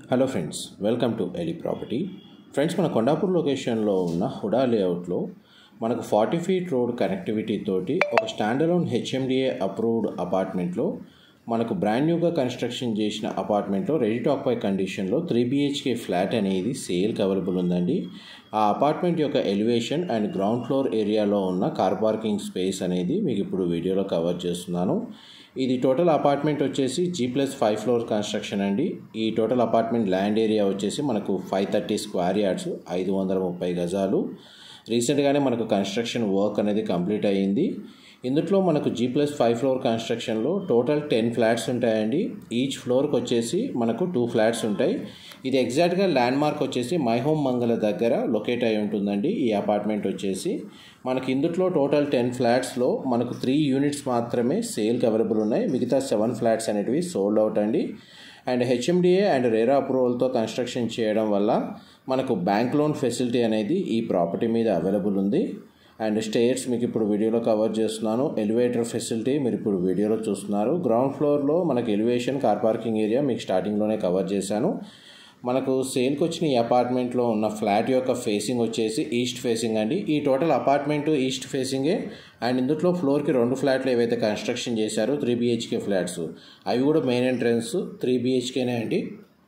hello friends welcome to ఎలి property friends మన కొండాపూర్ లొకేషన్లో ఉన్న హుడా లేఅవుట్లో మనకు ఫార్టీ ఫీట్ రోడ్ కనెక్టివిటీ తోటి ఒక స్టాండలోన్ హెచ్ఎండిఏ అప్రూవ్డ్ అపార్ట్మెంట్లో మనకు బ్రాండ్ న్యూగా కన్స్ట్రక్షన్ చేసిన అపార్ట్మెంట్లో రెడీ టు ఆక్యుపై కండిషన్లో త్రీ బిహెచ్కే ఫ్లాట్ అనేది సేల్కి అవైలబుల్ ఉందండి ఆ అపార్ట్మెంట్ యొక్క ఎలివేషన్ అండ్ గ్రౌండ్ ఫ్లోర్ ఏరియాలో ఉన్న కార్ పార్కింగ్ స్పేస్ అనేది మీకు ఇప్పుడు వీడియోలో కవర్ చేస్తున్నాను ఇది టోటల్ అపార్ట్మెంట్ వచ్చేసి G plus five floor construction అండి ఈ టోటల్ అపార్ట్మెంట్ ల్యాండ్ ఏరియా వచ్చేసి మనకు ఫైవ్ థర్టీ స్క్వేర్ యార్డ్స్ ఐదు వందల ముప్పై గజాలు రీసెంట్గానే మనకు కన్స్ట్రక్షన్ వర్క్ అనేది కంప్లీట్ అయ్యింది ఇందులో మనకు జీ ప్లస్ ఫైవ్ ఫ్లోర్ కన్స్ట్రక్షన్లో టోటల్ టెన్ ఫ్లాట్స్ ఉంటాయండి ఈచ్ ఫ్లోర్కి వచ్చేసి మనకు టూ ఫ్లాట్స్ ఉంటాయి ఇది ఎగ్జాక్ట్గా ల్యాండ్ మార్క్ వచ్చేసి మై హోమ్ మంగళ దగ్గర లొకేట్ అయి ఉంటుందండి ఈ అపార్ట్మెంట్ వచ్చేసి మనకి ఇందులో టోటల్ టెన్ ఫ్లాట్స్లో మనకు త్రీ యూనిట్స్ మాత్రమే సేల్కి అవైలబుల్ ఉన్నాయి మిగతా సెవెన్ ఫ్లాట్స్ అనేటివి సోల్డ్ అవుట్ అండి అండ్ హెచ్ఎండిఏ అండ్ రేరా అప్రూవల్తో కన్స్ట్రక్షన్ చేయడం వల్ల మనకు బ్యాంక్ లోన్ ఫెసిలిటీ అనేది ఈ ప్రాపర్టీ మీద అవైలబుల్ ఉంది అండ్ స్టేర్స్ మీకు ఇప్పుడు వీడియోలో కవర్ చేస్తున్నాను ఎలివేటర్ ఫెసిలిటీ మీరు ఇప్పుడు వీడియోలో చూస్తున్నారు గ్రౌండ్ ఫ్లోర్లో మనకు ఎలివేషన్ కార్ పార్కింగ్ ఏరియా మీకు స్టార్టింగ్లోనే కవర్ చేశాను మనకు సేల్కి వచ్చిన ఈ అపార్ట్మెంట్లో ఉన్న ఫ్లాట్ యొక్క ఫేసింగ్ వచ్చేసి ఈస్ట్ ఫేసింగ్ అండి ఈ టోటల్ అపార్ట్మెంట్ ఈస్ట్ ఫేసింగే అండ్ ఇందులో ఫ్లోర్కి రెండు ఫ్లాట్లు ఏవైతే కన్స్ట్రక్షన్ చేశారో త్రీ బిహెచ్కే ఫ్లాట్స్ అవి కూడా మెయిన్ ఎంట్రన్స్ త్రీ బిహెచ్కేనే అండి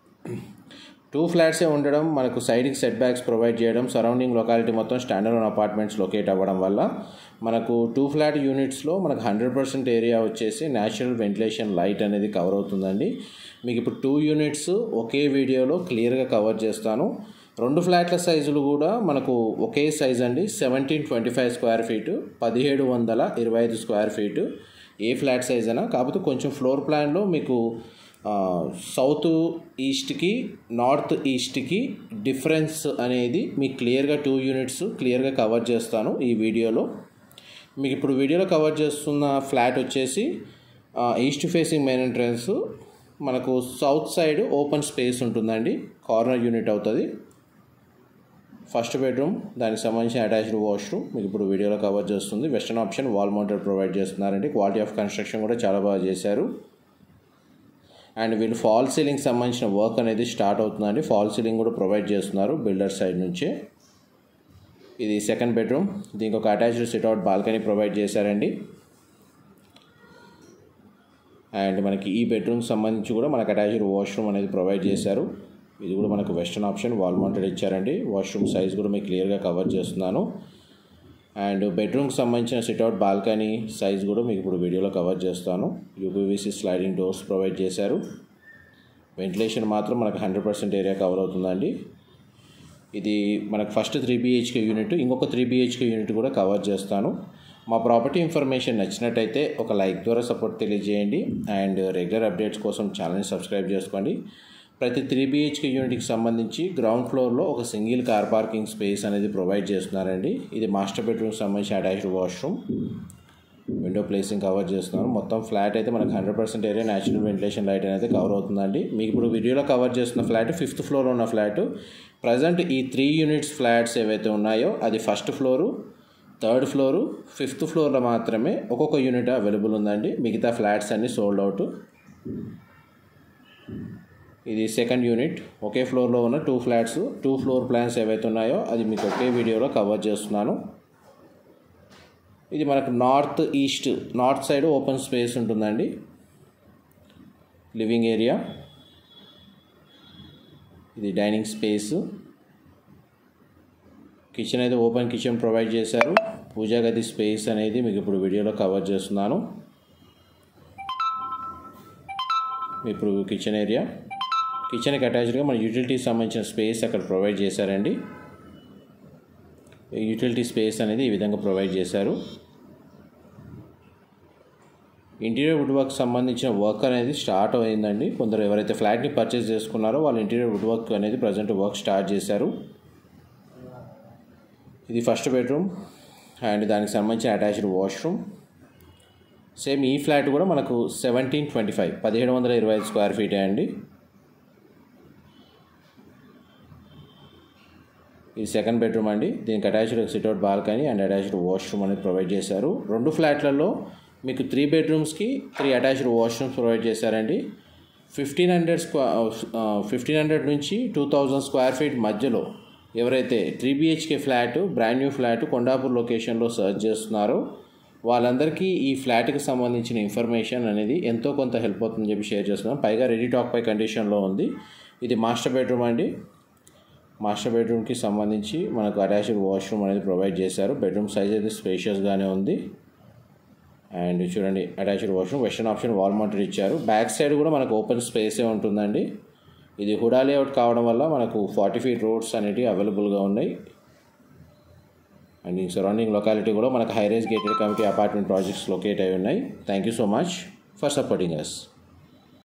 టూ ఫ్లాట్సే ఉండడం మనకు సైడ్కి సెట్ బ్యాక్స్ ప్రొవైడ్ చేయడం సరౌండింగ్ లొకాలిటీ మొత్తం స్టాండర్డ్ అపార్ట్మెంట్స్ లొకేట్ అవ్వడం వల్ల మనకు టూ ఫ్లాట్ యూనిట్స్లో మనకు హండ్రెడ్ పర్సెంట్ ఏరియా వచ్చేసి న్యాచురల్ వెంటిలేషన్ లైట్ అనేది కవర్ అవుతుందండి మీకు ఇప్పుడు టూ యూనిట్స్ ఒకే వీడియోలో క్లియర్గా కవర్ చేస్తాను రెండు ఫ్లాట్ల సైజులు కూడా మనకు ఒకే సైజ్ అండి seventeen twenty five square feet పదిహేడు వందల ఇరవై ఐదు స్క్వేర్ ఫీటు ఏ ఫ్లాట్ సైజ్ అయినా కాకపోతే కొంచెం ఫ్లోర్ ప్లాన్లో మీకు సౌత్ ఈస్ట్కి నార్త్ ఈస్ట్కి డిఫరెన్స్ అనేది మీకు క్లియర్గా టూ యూనిట్స్ క్లియర్గా కవర్ చేస్తాను ఈ వీడియోలో మీకు ఇప్పుడు వీడియోలో కవర్ చేస్తున్న ఫ్లాట్ వచ్చేసి ఈస్ట్ ఫేసింగ్ మెయిన్ ఎంట్రన్స్ మనకు సౌత్ సైడ్ ఓపెన్ స్పేస్ ఉంటుందండి కార్నర్ యూనిట్ అవుతుంది ఫస్ట్ బెడ్రూమ్ దానికి సంబంధించిన అటాచ్డ్ వాష్రూమ్ మీకు ఇప్పుడు వీడియోలో కవర్ చేస్తుంది western option wall mounted provide చేస్తున్నారండి క్వాలిటీ ఆఫ్ కన్స్ట్రక్షన్ కూడా చాలా బాగా చేశారు అండ్ వీళ్ళు ఫాల్ సీలింగ్ సంబంధించిన వర్క్ అనేది స్టార్ట్ అవుతుందండి ఫాల్ సీలింగ్ కూడా ప్రొవైడ్ చేస్తున్నారు బిల్డర్ సైడ్ నుంచే ఇది సెకండ్ బెడ్రూమ్ దీనికి ఒక అటాచ్డ్ సిట్అవుట్ బాల్కనీ ప్రొవైడ్ చేశారండి అండ్ మనకి ఈ బెడ్రూమ్కి సంబంధించి కూడా మనకు అటాచ్డ్ వాష్రూమ్ అనేది ప్రొవైడ్ చేశారు ఇది కూడా మనకు వెస్టర్న్ ఆప్షన్ వాల్ మౌంటెడ్ ఇచ్చారండి వాష్రూమ్ సైజ్ కూడా మీకు క్లియర్గా కవర్ చేస్తున్నాను అండ్ బెడ్రూమ్కి సంబంధించిన సిట్అవుట్ బాల్కనీ సైజ్ కూడా మీకు ఇప్పుడు వీడియోలో కవర్ చేస్తాను యూపీవీసీ స్లైడింగ్ డోర్స్ ప్రొవైడ్ చేశారు వెంటిలేషన్ మాత్రం మనకు హండ్రెడ్ పర్సెంట్ ఏరియా కవర్ అవుతుందండి ఇది మనకు ఫస్ట్ త్రీ బీహెచ్కే యూనిట్ ఇంకొక త్రీ బీహెచ్కే యూనిట్ కూడా కవర్ చేస్తాను మా ప్రాపర్టీ ఇన్ఫర్మేషన్ నచ్చినట్టయితే ఒక లైక్ ద్వారా సపోర్ట్ తెలియజేయండి అండ్ రెగ్యులర్ అప్డేట్స్ కోసం ఛానల్ని సబ్స్క్రైబ్ చేసుకోండి ప్రతి త్రీ బిహెచ్కే యూనిట్కి సంబంధించి గ్రౌండ్ ఫ్లోర్లో ఒక సింగిల్ కార్ పార్కింగ్ స్పేస్ అనేది ప్రొవైడ్ చేస్తున్నారండి ఇది మాస్టర్ బెడ్రూమ్కి సంబంధించిన attached washroom window placing cover చేస్తున్నారు మొత్తం ఫ్లాట్ అయితే మనకు hundred percent area natural ventilation light అనేది కవర్ అవుతుందండి మీకు ఇప్పుడు వీడియోలో కవర్ చేస్తున్న ఫ్లాట్ ఫిఫ్త్ ఫ్లోర్ ఉన్న ఫ్లాట్ ప్రజెంట్ ఈ త్రీ యూనిట్స్ ఫ్లాట్స్ ఏవైతే ఉన్నాయో అది first floor third floor fifth ఫ్లోర్లో మాత్రమే ఒక్కొక్క యూనిట్ అవైలబుల్ ఉందండి మిగతా ఫ్లాట్స్ అన్నీ సోల్డ్ అవుట్ ఇది సెకండ్ యూనిట్ ఒకే ఫ్లోర్లో ఉన్న two flats two floor plans ఏవైతే ఉన్నాయో అది మీకు ఒకే వీడియోలో కవర్ చేస్తున్నాను ఇది మనకు north east north side open space ఉంటుందండి లివింగ్ ఏరియా ఇది డైనింగ్ స్పేస్ కిచెన్ అయితే ఓపెన్ కిచెన్ ప్రొవైడ్ చేశారు పూజా గది స్పేస్ అనేది మీకు ఇప్పుడు వీడియోలో కవర్ చేస్తున్నాను ఇప్పుడు కిచెన్ ఏరియా కిచెన్కి అటాచ్డ్గా మన యూటిలిటీకి సంబంధించిన స్పేస్ అక్కడ ప్రొవైడ్ చేశారండి యూటిలిటీ స్పేస్ అనేది ఈ విధంగా ప్రొవైడ్ చేశారు ఇంటీరియర్ వుడ్ వర్క్ సంబంధించిన వర్క్ అనేది స్టార్ట్ అయిందండి కొందరు ఎవరైతే ఫ్లాట్ని పర్చేస్ చేసుకున్నారో వాళ్ళు ఇంటీరియర్ వుడ్ వర్క్ అనేది ప్రజెంట్ వర్క్ స్టార్ట్ చేశారు ఇది ఫస్ట్ బెడ్రూమ్ అండ్ దానికి సంబంధించిన అటాచ్డ్ వాష్రూమ్ సేమ్ ఈ ఫ్లాట్ కూడా మనకు సెవెంటీన్ ట్వంటీ ఫైవ్ పదిహేడు వందల ఇరవై ఐదు స్క్వేర్ ఫీటే అండి ఇది సెకండ్ బెడ్రూమ్ అండి దీనికి attached sit out balcony and attached washroom అనేది ప్రొవైడ్ చేశారు రెండు ఫ్లాట్లలో మీకు త్రీ బెడ్రూమ్స్కి త్రీ అటాచ్డ్ వాష్రూమ్స్ ప్రొవైడ్ చేశారండి fifteen hundred square fifteen hundred నుంచి టూ థౌజండ్ స్క్వేర్ ఫీట్ మధ్యలో ఎవరైతే three BHK flat brand new flat Kondapur లొకేషన్లో సర్చ్ చేస్తున్నారో వాళ్ళందరికీ ఈ ఫ్లాట్కి సంబంధించిన ఇన్ఫర్మేషన్ అనేది ఎంతో కొంత హెల్ప్ అవుతుందని చెప్పి షేర్ చేస్తున్నాం పైగా రెడీ టాక్ పై కండిషన్లో ఉంది ఇది మాస్టర్ బెడ్రూమ్ అండి మాస్టర్ బెడ్రూమ్కి సంబంధించి మనకు అటాచ్డ్ వాష్రూమ్ అనేది ప్రొవైడ్ చేశారు బెడ్రూమ్ సైజ్ అయితే స్పేషియస్గానే ఉంది అండ్ చూడండి attached washroom western option wall mounted ఇచ్చారు బ్యాక్ సైడ్ కూడా మనకు ఓపెన్ స్పేసే ఉంటుందండి ఇది హుడా లేఅవుట్ కావడం వల్ల మనకు ఫార్టీ ఫీట్ రోడ్స్ అనేవి అవైలబుల్గా ఉన్నాయి అండ్ ఈ సరౌండింగ్ లొకాలిటీ కూడా మనకు high rise gated community apartment projects locate అయి ఉన్నాయి thank you so much for supporting us